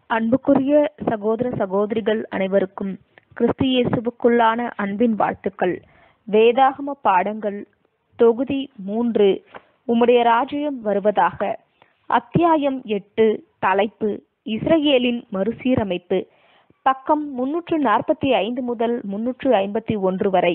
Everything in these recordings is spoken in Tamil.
அன்புக்குரிய சகோதர சகோதரிகள் அனைவருக்கும் கிறிஸ்து இயேசுவுக்குள்ளான அன்பின் வாழ்த்துக்கள் வேதாகம பாடங்கள் தொகுதி மூன்று உம்முடைய ராஜ்யம் வருவதாக அத்தியாயம் எட்டு தலைப்பு இஸ்ரவேலின் மறுசீரமைப்பு பக்கம் முன்னூற்று நாற்பத்தி ஐந்து முதல் முன்னூற்று ஐம்பத்தி ஒன்று வரை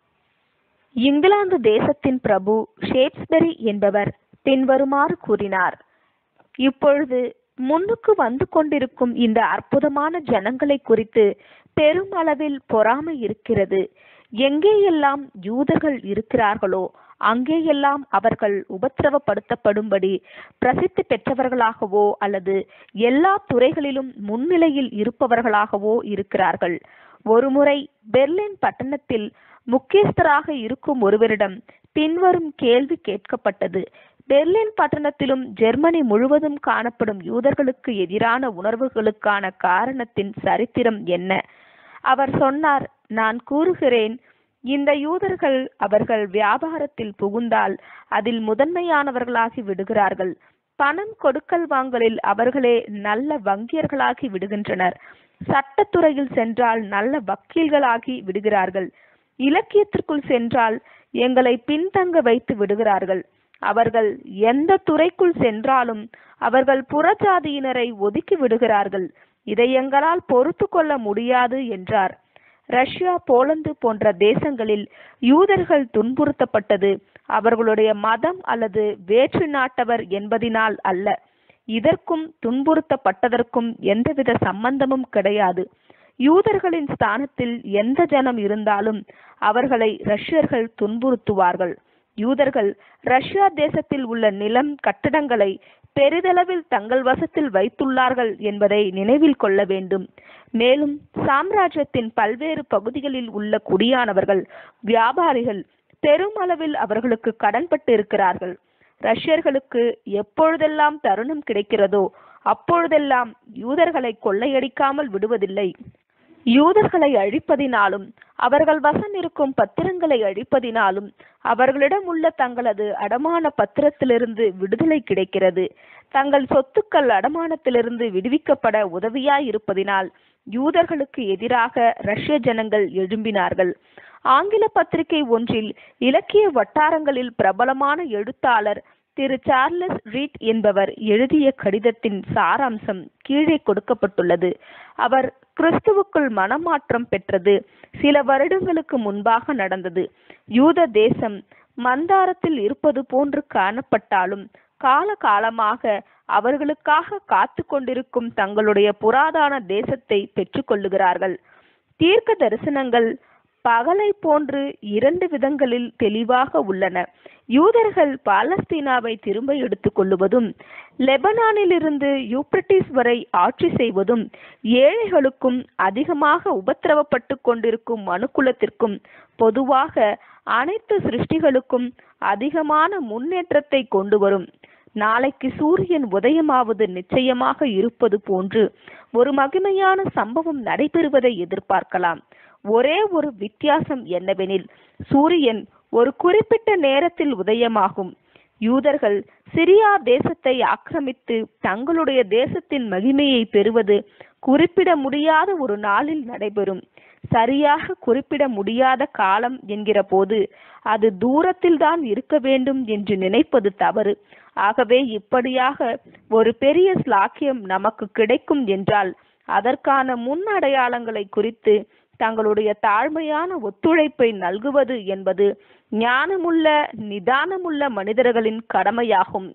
இங்கிலாந்து தேசத்தின் பிரபு ஷேக்ஸ்பெரி என்பவர் பின்வருமாறு கூறினார் இப்பொழுது முன்னுக்கு வந்து கொண்டிருக்கும் இந்த அற்புதமான ஜனங்களை குறித்து பெரும் அளவில் பொறாமை இருக்கிறது எங்கேயெல்லாம் யூதர்கள் இருக்கிறார்களோ அங்கேயெல்லாம் அவர்கள் உபத்திரவப்படுத்தப்படும்படி பிரசித்தி பெற்றவர்களாகவோ அல்லது எல்லா துறைகளிலும் முன்னிலையில் இருப்பவர்களாகவோ இருக்கிறார்கள் ஒருமுறை பெர்லின் பட்டணத்தில் முக்கியஸ்தராக இருக்கும் ஒருவரிடம் பின்வரும் கேள்வி கேட்கப்பட்டது பெர்லின் பட்டணத்திலும் ஜெர்மனி முழுவதும் காணப்படும் யூதர்களுக்கு எதிரான உணர்வுகளுக்கான காரணத்தின் சரித்திரம் என்ன அவர் சொன்னார் நான் கூறுகிறேன் இந்த யூதர்கள் அவர்கள் வியாபாரத்தில் புகுந்தால் அதில் முதன்மையானவர்களாகி விடுகிறார்கள் பணம் கொடுக்கல் வாங்கலில் அவர்களே நல்ல வங்கியர்களாகி விடுகின்றனர் சட்டத்துறையில் சென்றால் நல்ல வக்கீல்களாகி விடுகிறார்கள் இலக்கியத்திற்குள் சென்றால் எங்களை பின்தங்க வைத்து விடுகிறார்கள் அவர்கள் எந்த துறைக்குள் சென்றாலும் அவர்கள் புறஜாதியினரை ஒதுக்கி விடுகிறார்கள் இதை எங்களால் பொறுத்து கொள்ள முடியாது என்றார் ரஷ்யா போலந்து போன்ற தேசங்களில் யூதர்கள் துன்புறுத்தப்பட்டது அவர்களுடைய மதம் அல்லது வேற்று நாட்டவர் என்பதினால் அல்ல இதற்கும் துன்புறுத்தப்பட்டதற்கும் எந்தவித சம்பந்தமும் கிடையாது யூதர்களின் ஸ்தானத்தில் எந்த ஜனம் இருந்தாலும் அவர்களை ரஷ்யர்கள் துன்புறுத்துவார்கள் யூதர்கள் ரஷ்யா தேசத்தில் உள்ள நிலம் கட்டடங்களை பெரிதளவில் தங்கள் வசத்தில் வைத்துள்ளார்கள் என்பதை நினைவில் கொள்ள வேண்டும் மேலும் சாம்ராஜ்யத்தின் பல்வேறு பகுதிகளில் உள்ள குடியானவர்கள் வியாபாரிகள் பெருமளவில் அவர்களுக்கு கடன்பட்டு இருக்கிறார்கள் ரஷ்யர்களுக்கு எப்பொழுதெல்லாம் தருணம் கிடைக்கிறதோ அப்பொழுதெல்லாம் யூதர்களை கொள்ளையடிக்காமல் விடுவதில்லை யூதர்களை அழிப்பதினாலும் அவர்கள் வசம் இருக்கும் பத்திரங்களை அழிப்பதினாலும் அவர்களிடம் உள்ள தங்களது அடமான பத்திரத்திலிருந்து விடுதலை கிடைக்கிறது தங்கள் சொத்துக்கள் அடமானத்திலிருந்து விடுவிக்கப்பட உதவியாயிருப்பதினால் யூதர்களுக்கு எதிராக ரஷ்ய ஜனங்கள் எழும்பினார்கள் ஆங்கில பத்திரிகை ஒன்றில் இலக்கிய வட்டாரங்களில் பிரபலமான எழுத்தாளர் திரு சார்லஸ் ரீட் என்பவர் எழுதிய கடிதத்தின் சாராம்சம் கீழே கொடுக்கப்பட்டுள்ளது அவர் கிறிஸ்துவுக்குள் மனமாற்றம் பெற்றது சில வருடங்களுக்கு முன்பாக நடந்தது யூத தேசம் மந்தாரத்தில் இருப்பது போன்று காணப்பட்டாலும் கால காலமாக அவர்களுக்காக காத்து கொண்டிருக்கும் தங்களுடைய புராதான தேசத்தை பெற்றுக்கொள்ளுகிறார்கள் தீர்க்க தரிசனங்கள் பகலை போன்று இரண்டு விதங்களில் தெளிவாக உள்ளன யூதர்கள் பாலஸ்தீனாவை திரும்ப எடுத்துக் கொள்ளுவதும் லெபனானிலிருந்து யூப்ரட்டிஸ் வரை ஆட்சி செய்வதும் ஏழைகளுக்கும் அதிகமாக உபத்திரவப்பட்டு கொண்டிருக்கும் மனுக்குலத்திற்கும் பொதுவாக அனைத்து சிருஷ்டிகளுக்கும் அதிகமான முன்னேற்றத்தை கொண்டு வரும் நாளைக்கு சூரியன் உதயமாவது நிச்சயமாக இருப்பது போன்று ஒரு மகிமையான சம்பவம் நடைபெறுவதை எதிர்பார்க்கலாம் ஒரே ஒரு வித்தியாசம் என்னவெனில் சூரியன் ஒரு குறிப்பிட்ட நேரத்தில் உதயமாகும் யூதர்கள் சிரியா தேசத்தை ஆக்கிரமித்து தங்களுடைய தேசத்தின் மகிமையை பெறுவது குறிப்பிட முடியாத ஒரு நாளில் நடைபெறும் சரியாக குறிப்பிட முடியாத காலம் என்கிற போது அது தூரத்தில் தான் இருக்க வேண்டும் என்று நினைப்பது தவறு ஆகவே இப்படியாக ஒரு பெரிய ஸ்லாக்கியம் நமக்கு கிடைக்கும் என்றால் அதற்கான முன் அடையாளங்களை குறித்து தங்களுடைய தாழ்மையான ஒத்துழைப்பை நல்குவது என்பது ஞானமுள்ள நிதானமுள்ள மனிதர்களின் கடமையாகும்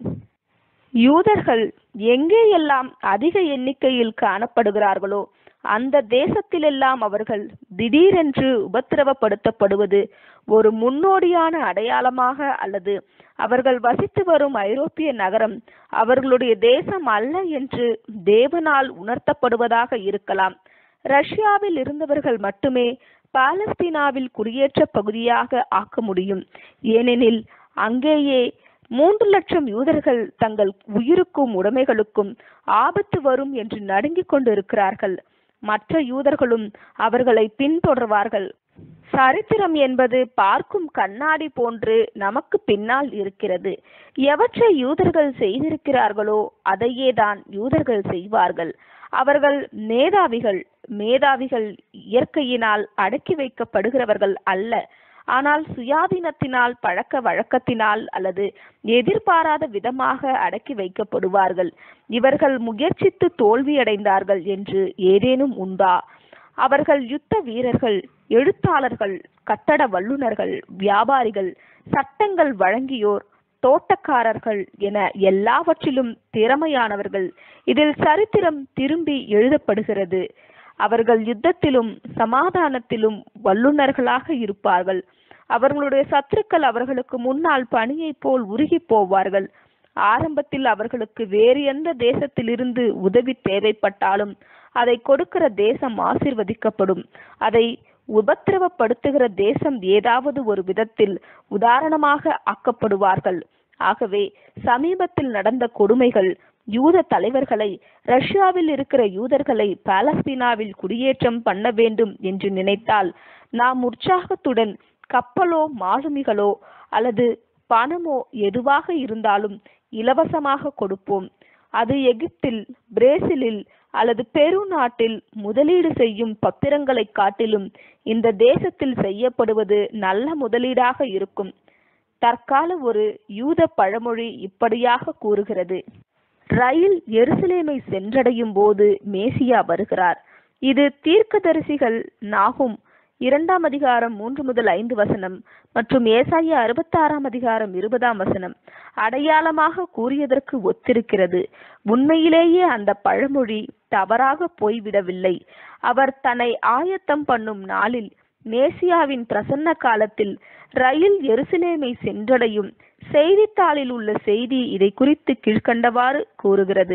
யூதர்கள் எங்கேயெல்லாம் அதிக எண்ணிக்கையில் காணப்படுகிறார்களோ அந்த தேசத்திலெல்லாம் அவர்கள் திடீரென்று உபத்திரவப்படுத்தப்படுவது ஒரு முன்னோடியான அடையாளமாக அல்லது அவர்கள் வசித்து வரும் ஐரோப்பிய நகரம் அவர்களுடைய தேசம் அல்ல என்று தேவனால் உணர்த்தப்படுவதாக இருக்கலாம் ரஷ்யாவில் இருந்தவர்கள் மட்டுமே பாலஸ்தீனாவில் குடியேற்ற பகுதியாக ஆக்க முடியும் ஏனெனில் அங்கேயே மூன்று லட்சம் யூதர்கள் தங்கள் உயிருக்கும் உடைமைகளுக்கும் ஆபத்து வரும் என்று நடுங்கிக் கொண்டிருக்கிறார்கள் மற்ற யூதர்களும் அவர்களை பின்தொடர்வார்கள் சரித்திரம் என்பது பார்க்கும் கண்ணாடி போன்று நமக்கு பின்னால் இருக்கிறது எவற்றை யூதர்கள் செய்திருக்கிறார்களோ அதையே தான் யூதர்கள் செய்வார்கள் அவர்கள் மேதாவிகள் மேதாவிகள் இயற்கையினால் அடக்கி வைக்கப்படுகிறவர்கள் அல்ல ஆனால் சுயாதீனத்தினால் பழக்க வழக்கத்தினால் அல்லது எதிர்பாராத விதமாக அடக்கி வைக்கப்படுவார்கள் இவர்கள் முயற்சித்து தோல்வியடைந்தார்கள் என்று ஏதேனும் உண்டா அவர்கள் யுத்த வீரர்கள் எழுத்தாளர்கள் கட்டட வல்லுநர்கள் வியாபாரிகள் சட்டங்கள் வழங்கியோர் தோட்டக்காரர்கள் என எல்லாவற்றிலும் திறமையானவர்கள் இதில் சரித்திரம் திரும்பி எழுதப்படுகிறது அவர்கள் யுத்தத்திலும் சமாதானத்திலும் வல்லுநர்களாக இருப்பார்கள் அவர்களுடைய சத்துருக்கள் அவர்களுக்கு முன்னால் பணியைப் போல் உருகி போவார்கள் ஆரம்பத்தில் அவர்களுக்கு வேறு எந்த தேசத்திலிருந்து உதவி தேவைப்பட்டாலும் அதை கொடுக்கிற தேசம் ஆசிர்வதிக்கப்படும் அதை உபத்திரவப்படுத்துகிற தேசம் ஏதாவது ஒரு விதத்தில் உதாரணமாக ஆக்கப்படுவார்கள் ஆகவே சமீபத்தில் நடந்த கொடுமைகள் யூத தலைவர்களை ரஷ்யாவில் இருக்கிற யூதர்களை பாலஸ்தீனாவில் குடியேற்றம் பண்ண வேண்டும் என்று நினைத்தால் நாம் உற்சாகத்துடன் கப்பலோ மாலுமிகளோ அல்லது பணமோ எதுவாக இருந்தாலும் இலவசமாக கொடுப்போம் அது எகிப்தில் பிரேசிலில் அல்லது பெரு நாட்டில் முதலீடு செய்யும் பத்திரங்களை காட்டிலும் இந்த தேசத்தில் செய்யப்படுவது நல்ல முதலீடாக இருக்கும் தற்கால ஒரு யூத பழமொழி இப்படியாக கூறுகிறது ரயில் எருசலேமை சென்றடையும் போது மேசியா வருகிறார் இது தீர்க்கதரிசிகள் நாகும் இரண்டாம் அதிகாரம் மூன்று முதல் ஐந்து வசனம் மற்றும் ஏசாயா அறுபத்தாறாம் அதிகாரம் இருபதாம் வசனம் அடையாளமாக கூறியதற்கு ஒத்திருக்கிறது உண்மையிலேயே அந்த பழமொழி தவறாக போய்விடவில்லை அவர் தன்னை ஆயத்தம் பண்ணும் நாளில் மேசியாவின் பிரசன்ன காலத்தில் ரயில் எருசலேமை சென்றடையும் செய்தித்தாளில் உள்ள செய்தி இதை குறித்து கீழ்கண்டவாறு கூறுகிறது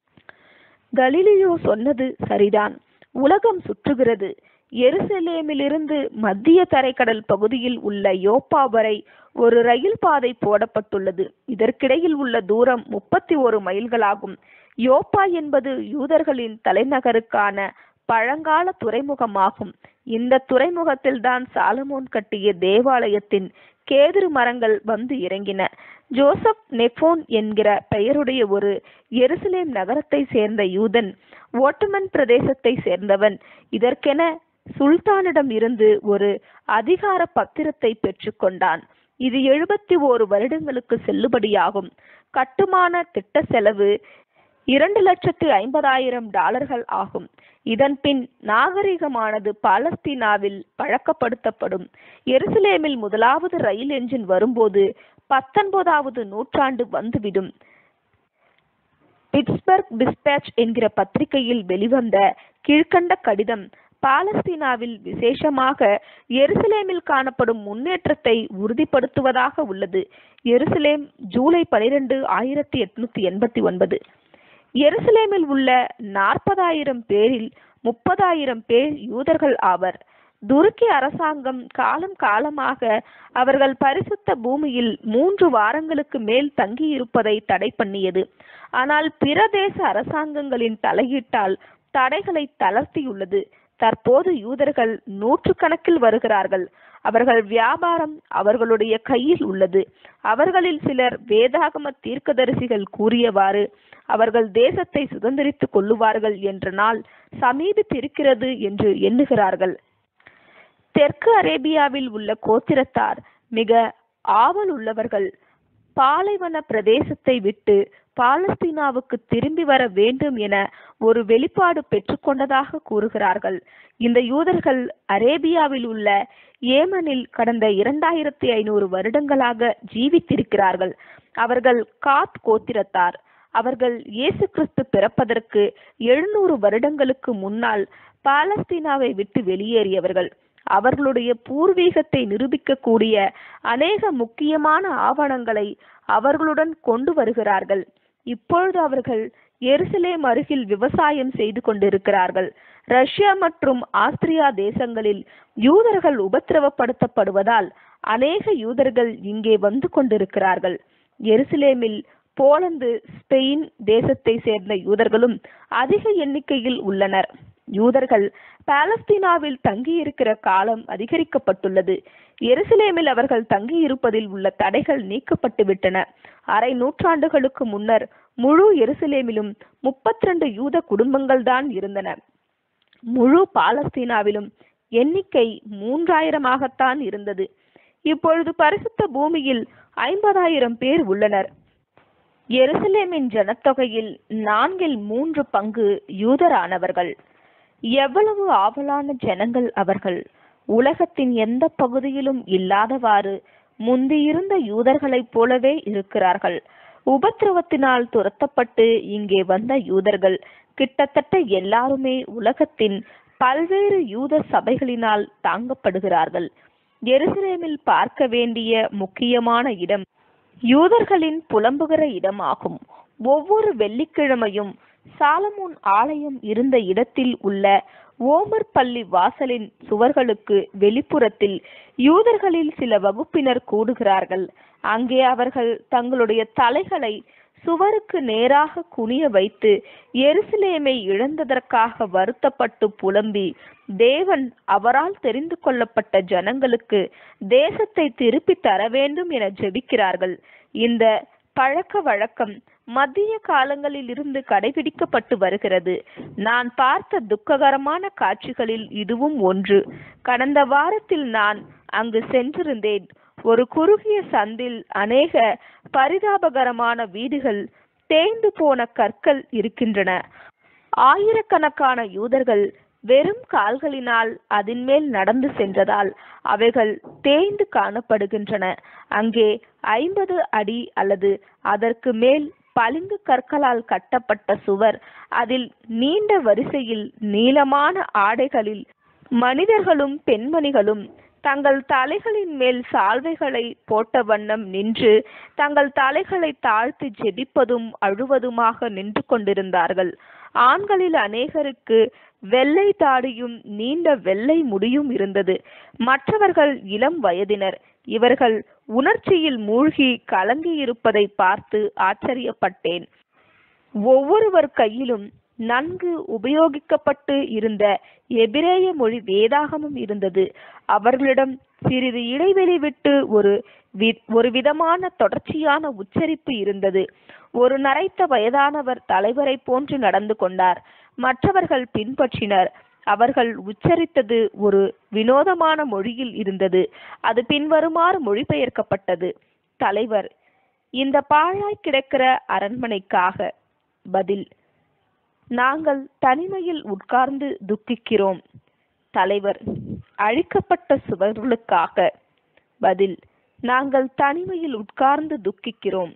கலிலியோ சொன்னது சரிதான் உலகம் சுற்றுகிறது எருசலேமிலிருந்து மத்திய தரைக்கடல் பகுதியில் உள்ள யோப்பா வரை ஒரு ரயில் பாதை போடப்பட்டுள்ளது இதற்கிடையில் உள்ள தூரம் முப்பத்தி ஒரு மைல்களாகும் யோப்பா என்பது யூதர்களின் தலைநகருக்கான பழங்கால துறைமுகமாகும் இந்த துறைமுகத்தில் தான் சாலமோன் கட்டிய தேவாலயத்தின் கேதுரு மரங்கள் வந்து இறங்கின ஜோசப் நெஃபோன் என்கிற பெயருடைய ஒரு எருசலேம் நகரத்தை சேர்ந்த யூதன் ஓட்டமன் பிரதேசத்தை சேர்ந்தவன் இதற்கென சுல்தானிடம் இருந்து ஒரு அதிகார பத்திரத்தை பெற்றுக்கொண்டான் இது எழுபத்தி ஓரு வருடங்களுக்கு செல்லுபடியாகும் கட்டுமான திட்ட செலவு இரண்டு லட்சத்து ஐம்பதாயிரம் டாலர்கள் ஆகும் இதன் பின் நாகரிகமானது பாலஸ்தீனாவில் பழக்கப்படுத்தப்படும் எருசலேமில் முதலாவது ரயில் என்ஜின் வரும்போது பத்தொன்பதாவது நூற்றாண்டு வந்துவிடும் பிட்ஸ்பர்க் டிஸ்பேச் என்கிற பத்திரிகையில் வெளிவந்த கீழ்கண்ட கடிதம் பாலஸ்தீனாவில் விசேஷமாக எருசலேமில் காணப்படும் முன்னேற்றத்தை உறுதிப்படுத்துவதாக உள்ளது எருசலேம் ஜூலை பனிரெண்டு ஆயிரத்தி எட்நூத்தி எண்பத்தி ஒன்பது எருசலேமில் உள்ள நாற்பதாயிரம் பேரில் முப்பதாயிரம் பேர் யூதர்கள் ஆவர் துருக்கி அரசாங்கம் காலம் காலமாக அவர்கள் பரிசுத்த பூமியில் மூன்று வாரங்களுக்கு மேல் தங்கியிருப்பதை தடை பண்ணியது ஆனால் பிற தேச அரசாங்கங்களின் தலையீட்டால் தடைகளை தளர்த்தியுள்ளது தற்போது யூதர்கள் நூற்றுக்கணக்கில் வருகிறார்கள் அவர்கள் வியாபாரம் அவர்களுடைய கையில் உள்ளது அவர்களில் சிலர் வேதாகம தீர்க்கதரிசிகள் கூறியவாறு அவர்கள் தேசத்தை சுதந்திரித்துக் கொள்ளுவார்கள் என்ற நாள் சமீபித்திருக்கிறது என்று எண்ணுகிறார்கள் தெற்கு அரேபியாவில் உள்ள கோத்திரத்தார் மிக ஆவல் உள்ளவர்கள் பாலைவன பிரதேசத்தை விட்டு பாலஸ்தீனாவுக்கு திரும்பி வர வேண்டும் என ஒரு வெளிப்பாடு பெற்றுக்கொண்டதாக கூறுகிறார்கள் இந்த யூதர்கள் அரேபியாவில் உள்ள ஏமனில் கடந்த இரண்டாயிரத்தி ஐநூறு வருடங்களாக ஜீவித்திருக்கிறார்கள் அவர்கள் காத் கோத்திரத்தார் அவர்கள் இயேசு கிறிஸ்து பிறப்பதற்கு எழுநூறு வருடங்களுக்கு முன்னால் பாலஸ்தீனாவை விட்டு வெளியேறியவர்கள் அவர்களுடைய பூர்வீகத்தை நிரூபிக்கக்கூடிய அநேக முக்கியமான ஆவணங்களை அவர்களுடன் கொண்டு வருகிறார்கள் இப்பொழுது அவர்கள் எருசலேம் அருகில் விவசாயம் செய்து கொண்டிருக்கிறார்கள் ரஷ்யா மற்றும் ஆஸ்திரியா தேசங்களில் யூதர்கள் உபத்திரவப்படுத்தப்படுவதால் அநேக யூதர்கள் இங்கே வந்து கொண்டிருக்கிறார்கள் எருசலேமில் போலந்து ஸ்பெயின் தேசத்தை சேர்ந்த யூதர்களும் அதிக எண்ணிக்கையில் உள்ளனர் யூதர்கள் பாலஸ்தீனாவில் தங்கியிருக்கிற காலம் அதிகரிக்கப்பட்டுள்ளது எருசலேமில் அவர்கள் தங்கியிருப்பதில் உள்ள தடைகள் நீக்கப்பட்டு விட்டன அரை நூற்றாண்டுகளுக்கு முன்னர் முழு எருசலேமிலும் முப்பத்தி ரெண்டு யூத குடும்பங்கள் தான் இருந்தன முழு பாலஸ்தீனாவிலும் எண்ணிக்கை மூன்றாயிரமாகத்தான் இருந்தது இப்பொழுது பரிசுத்த பூமியில் ஐம்பதாயிரம் பேர் உள்ளனர் எருசலேமின் ஜனத்தொகையில் நான்கில் மூன்று பங்கு யூதரானவர்கள் எவ்வளவு ஆவலான ஜனங்கள் அவர்கள் உலகத்தின் எந்த பகுதியிலும் இல்லாதவாறு முந்தியிருந்த யூதர்களைப் போலவே இருக்கிறார்கள் உபத்திரவத்தினால் துரத்தப்பட்டு இங்கே வந்த யூதர்கள் கிட்டத்தட்ட எல்லாருமே உலகத்தின் பல்வேறு யூத சபைகளினால் தாங்கப்படுகிறார்கள் எருசலேமில் பார்க்க வேண்டிய முக்கியமான இடம் யூதர்களின் புலம்புகிற இடமாகும் ஒவ்வொரு வெள்ளிக்கிழமையும் சாலமோன் ஆலயம் இருந்த இடத்தில் உள்ள ஓமர் பள்ளி வாசலின் சுவர்களுக்கு வெளிப்புறத்தில் யூதர்களில் சில வகுப்பினர் கூடுகிறார்கள் அங்கே அவர்கள் தங்களுடைய தலைகளை சுவருக்கு நேராக குனிய வைத்து எருசலேமை இழந்ததற்காக வருத்தப்பட்டு புலம்பி தேவன் அவரால் தெரிந்து கொள்ளப்பட்ட ஜனங்களுக்கு தேசத்தை திருப்பி தர வேண்டும் என ஜெபிக்கிறார்கள் இந்த பழக்க வழக்கம் மத்திய காலங்களில் இருந்து கடைபிடிக்கப்பட்டு வருகிறது நான் பார்த்த துக்ககரமான காட்சிகளில் இதுவும் ஒன்று கடந்த வாரத்தில் நான் அங்கு சென்றிருந்தேன் ஒரு குறுகிய சந்தில் அநேக பரிதாபகரமான வீடுகள் தேய்ந்து போன கற்கள் இருக்கின்றன ஆயிரக்கணக்கான யூதர்கள் வெறும் கால்களினால் அதன் மேல் நடந்து சென்றதால் அவைகள் தேய்ந்து காணப்படுகின்றன அங்கே ஐம்பது அடி அல்லது அதற்கு மேல் பளிங்கு கற்களால் கட்டப்பட்ட சுவர் அதில் நீண்ட வரிசையில் நீளமான ஆடைகளில் மனிதர்களும் பெண்மணிகளும் தங்கள் தலைகளின் மேல் சால்வைகளை போட்ட வண்ணம் நின்று தங்கள் தலைகளை தாழ்த்தி ஜெபிப்பதும் அழுவதுமாக நின்று கொண்டிருந்தார்கள் ஆண்களில் அநேகருக்கு வெள்ளை தாடியும் நீண்ட வெள்ளை முடியும் இருந்தது மற்றவர்கள் இளம் வயதினர் இவர்கள் உணர்ச்சியில் மூழ்கி கலங்கி இருப்பதை பார்த்து ஆச்சரியப்பட்டேன் ஒவ்வொருவர் கையிலும் நன்கு உபயோகிக்கப்பட்டு இருந்த எபிரேய மொழி வேதாகமும் இருந்தது அவர்களிடம் சிறிது இடைவெளி விட்டு ஒரு வி- ஒரு விதமான தொடர்ச்சியான உச்சரிப்பு இருந்தது ஒரு நரைத்த வயதானவர் தலைவரை போன்று நடந்து கொண்டார் மற்றவர்கள் பின்பற்றினர் அவர்கள் உச்சரித்தது ஒரு வினோதமான மொழியில் இருந்தது அது பின்வருமாறு மொழிபெயர்க்கப்பட்டது தலைவர் இந்த பாழாய் கிடக்கிற அரண்மனைக்காக பதில் நாங்கள் தனிமையில் உட்கார்ந்து துக்கிக்கிறோம் தலைவர் அழிக்கப்பட்ட சுவர்களுக்காக பதில் நாங்கள் தனிமையில் உட்கார்ந்து துக்கிக்கிறோம்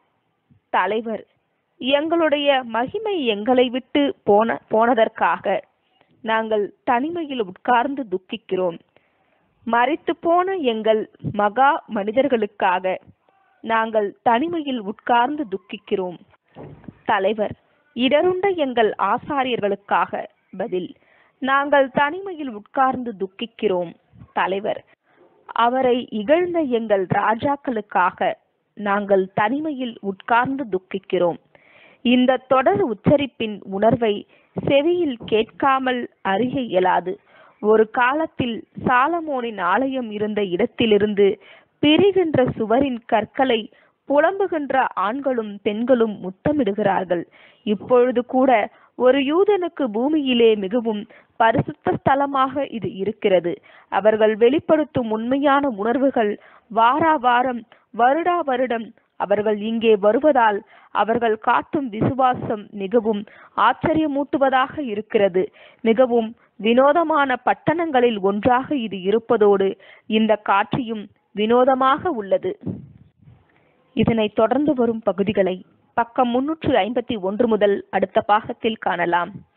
தலைவர் எங்களுடைய மகிமை எங்களை விட்டு போன போனதற்காக நாங்கள் தனிமையில் உட்கார்ந்து துக்கிக்கிறோம் மறித்து போன எங்கள் மகா மனிதர்களுக்காக நாங்கள் தனிமையில் உட்கார்ந்து துக்கிக்கிறோம் தலைவர் இடருண்ட எங்கள் ஆசாரியர்களுக்காக பதில் நாங்கள் தனிமையில் உட்கார்ந்து துக்கிக்கிறோம் தலைவர் அவரை இகழ்ந்த எங்கள் ராஜாக்களுக்காக நாங்கள் தனிமையில் உட்கார்ந்து துக்கிக்கிறோம் இந்த தொடர் உச்சரிப்பின் உணர்வை செவியில் கேட்காமல் அறிய இயலாது ஒரு காலத்தில் சாலமோனின் ஆலயம் இருந்த இடத்திலிருந்து பிரிகின்ற சுவரின் கற்களை புலம்புகின்ற ஆண்களும் பெண்களும் முத்தமிடுகிறார்கள் இப்பொழுது கூட ஒரு யூதனுக்கு பூமியிலே மிகவும் பரிசுத்த ஸ்தலமாக இது இருக்கிறது அவர்கள் வெளிப்படுத்தும் உண்மையான உணர்வுகள் வாரா வாரம் வருடா வருடம் அவர்கள் இங்கே வருவதால் அவர்கள் காட்டும் விசுவாசம் மிகவும் ஆச்சரியமூட்டுவதாக இருக்கிறது மிகவும் வினோதமான பட்டணங்களில் ஒன்றாக இது இருப்பதோடு இந்த காட்சியும் வினோதமாக உள்ளது இதனைத் தொடர்ந்து வரும் பகுதிகளை பக்கம் முன்னூற்று ஐம்பத்தி ஒன்று முதல் அடுத்த பாகத்தில் காணலாம்